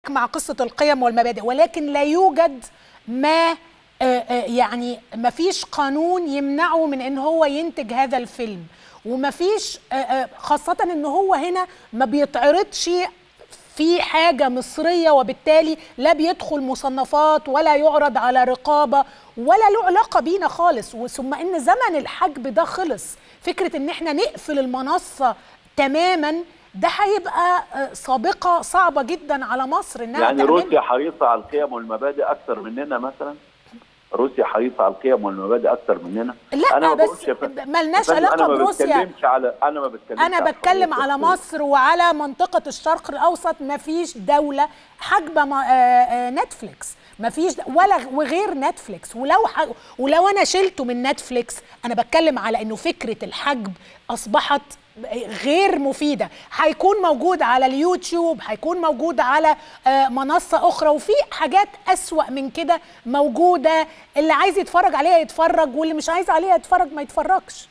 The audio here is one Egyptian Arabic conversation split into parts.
مع قصة القيم والمبادئ ولكن لا يوجد ما آه، آه، يعني ما فيش قانون يمنعه من ان هو ينتج هذا الفيلم وما فيش آه، آه، خاصة ان هو هنا ما بيتعرضش في حاجة مصرية وبالتالي لا بيدخل مصنفات ولا يعرض على رقابة ولا له علاقة بينا خالص وثم ان زمن الحجب ده خلص فكرة ان احنا نقفل المنصة تماما ده هيبقى آه، سابقة صعبة جدا على مصر انها يعني تعملها. روسيا حريصة على القيم والمبادئ أكثر مننا مثلا روسيا حريصة على القيم والمبادئ أكثر مننا لا ما بس بقولش يا فندم. ملناش يا فندم، علاقة أنا ما بروسيا. بتكلمش على أنا ما بتكلمش انا على بتكلم حرية على القيم. مصر وعلى منطقه الشرق الاوسط ما فيش دوله حاجبه ما- آه، آه، نتفليكس ما فيش ولا وغير نتفليكس ولو ح... ولو انا شلته من نتفليكس انا بتكلم على انه فكره الحجب اصبحت غير مفيده هيكون موجود على اليوتيوب هيكون موجود على آه، منصه اخرى وفي حاجات اسوا من كده موجوده اللي عايز يتفرج عليها يتفرج واللي مش عايز عليها يتفرج ما يتفرجش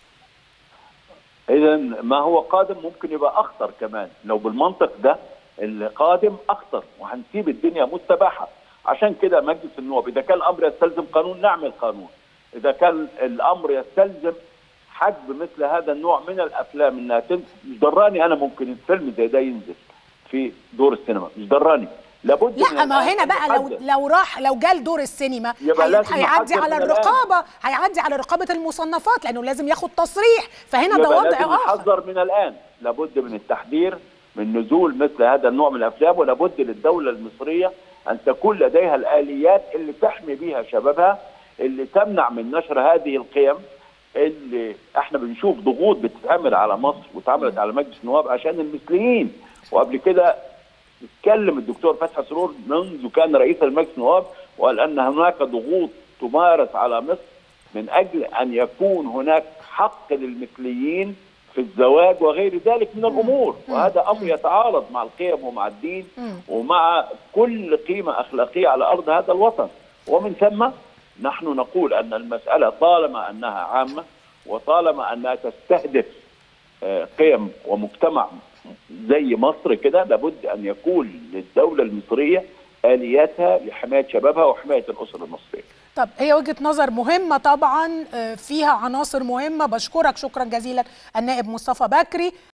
إذا ما هو قادم ممكن يبقى أخطر كمان لو بالمنطق ده اللي قادم أخطر وهنسيب الدنيا مستباحة عشان كده مجلس النواب إذا كان الأمر يستلزم قانون نعمل قانون إذا كان الأمر يستلزم حجب مثل هذا النوع من الأفلام إنها تنزل مش دراني أنا ممكن الفيلم زي ده ينزل في دور السينما مش دراني لابد لا من ما هو الآن هنا أن بقى لو يحدد. لو راح لو جال دور السينما يبقى هي- لازم هيعدي يحدد على من الآن. الرقابه هيعدي على رقابه المصنفات لانه لازم ياخد تصريح فهنا ده يبقى وضع لازم اخر نحذر من الان لابد من التحذير من نزول مثل هذا النوع من الافلام ولابد للدوله المصريه ان تكون لديها الاليات اللي تحمي بها شبابها اللي تمنع من نشر هذه القيم اللي احنا بنشوف ضغوط بتتعمل على مصر واتعملت على مجلس النواب عشان المثليين وقبل كده اتكلم الدكتور فتحي سرور منذ كان رئيس المجلس النواب وقال ان هناك ضغوط تمارس على مصر من اجل ان يكون هناك حق للمثليين في الزواج وغير ذلك من الامور وهذا امر يتعارض مع القيم ومع الدين ومع كل قيمه اخلاقيه على ارض هذا الوطن ومن ثم نحن نقول ان المساله طالما انها عامه وطالما انها تستهدف آه، قيم ومجتمع زي مصر كده لابد ان يكون للدوله المصريه الياتها لحمايه شبابها وحمايه الاسره المصريه. طب هي وجهه نظر مهمه طبعا آه، فيها عناصر مهمه بشكرك شكرا جزيلا النائب مصطفى بكري